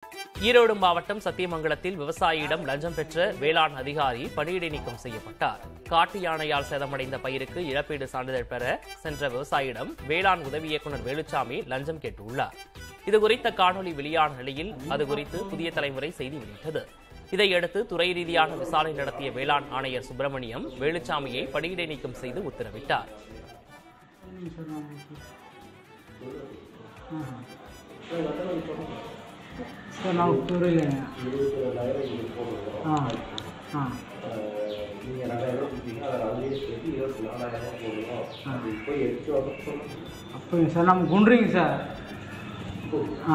ஈரோடு மாவட்டம் சத்தியமங்கலத்தில் விவசாயியிடம் லஞ்சம் பெற்ற வேளாண் அதிகாரி பணியிடை நீக்கம் செய்யப்பட்டார் காட்டு யானையால் சேதமடைந்த பயிருக்கு இழப்பீடு சான்றிதழ் பெற சென்ற விவசாயியிடம் வேளாண் உதவி இயக்குநர் வேலுச்சாமி லஞ்சம் கேட்டுள்ளார் இதுகுறித்த காணொலி வெளியான நிலையில் அது குறித்து புதிய தலைமுறை செய்தி வெளியிட்டது இதையடுத்து துறை ரீதியான விசாரணை நடத்திய வேளாண் ஆணையர் சுப்பிரமணியம் வேலுச்சாமியை பணியிடை நீக்கம் செய்து உத்தரவிட்டார் சார் நான் புரியலைங்க ஆ ஆ நீங்கள் ரெண்டாயிரம் கொடுத்தீங்க அதில் அதுலேயே சேர்த்து இருபத்தி நாலாயிரம் போடுவோம் அது போய் எடுத்து வர சொல்லுங்க அப்படிங்க சார் நம்ம குண்டுறீங்க சார் ஆ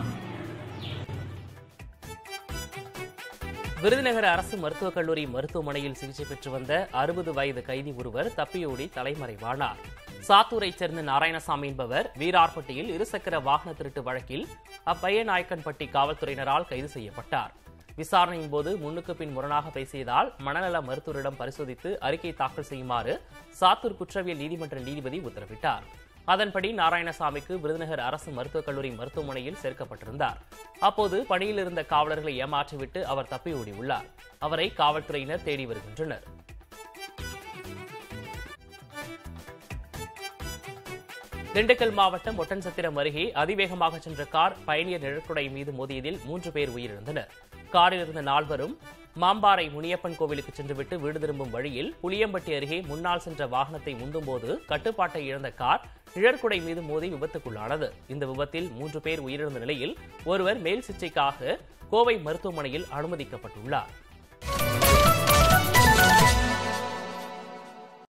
விருதுநகர் அரசு மருத்துவக் கல்லூரி மருத்துவமனையில் சிகிச்சை பெற்று வந்த அறுபது வயது கைதி ஒருவர் தப்பியோடி தலைமறைவானார் சாத்தூரைச் சேர்ந்த நாராயணசாமி என்பவர் வீரார்பட்டியில் இருசக்கர வாகன திருட்டு வழக்கில் அப்பையநாயக்கன்பட்டி காவல்துறையினரால் கைது செய்யப்பட்டார் விசாரணையின் போது முன்னுக்கு பின் முரணாக பேசியதால் மனநல மருத்துவரிடம் பரிசோதித்து அறிக்கை தாக்கல் செய்யுமாறு சாத்தூர் குற்றவியல் நீதிமன்ற நீதிபதி உத்தரவிட்டார் அதன்படி நாராயணசாமிக்கு விருதுநகர் அரசு மருத்துவக் கல்லூரி மருத்துவமனையில் சேர்க்கப்பட்டிருந்தார் அப்போது பணியில் இருந்த காவலர்களை ஏமாற்றிவிட்டு அவர் தப்பி ஓடியுள்ளார் அவரை காவல்துறையினர் தேடி வருகின்றனர் திண்டுக்கல் மாவட்டம் ஒட்டன்சத்திரம் அருகே அதிவேகமாக சென்ற கார் பயணியர் நிழற்குடை மீது மோதியதில் மூன்று பேர் உயிரிழந்தனர் காரில் இருந்த நால்வரும் மாம்பாறை முனியப்பன் கோவிலுக்கு சென்றுவிட்டு வீடு திரும்பும் வழியில் புளியம்பட்டி அருகே முன்னால் சென்ற வாகனத்தை முந்தும்போது கட்டுப்பாட்டை இழந்த கார் நிழற்குடை மீது மோதி விபத்துக்குள்ளானது இந்த விபத்தில் மூன்று பேர் உயிரிழந்த நிலையில் ஒருவர் மேல் சிகிச்சைக்காக கோவை மருத்துவமனையில் அனுமதிக்கப்பட்டுள்ளார்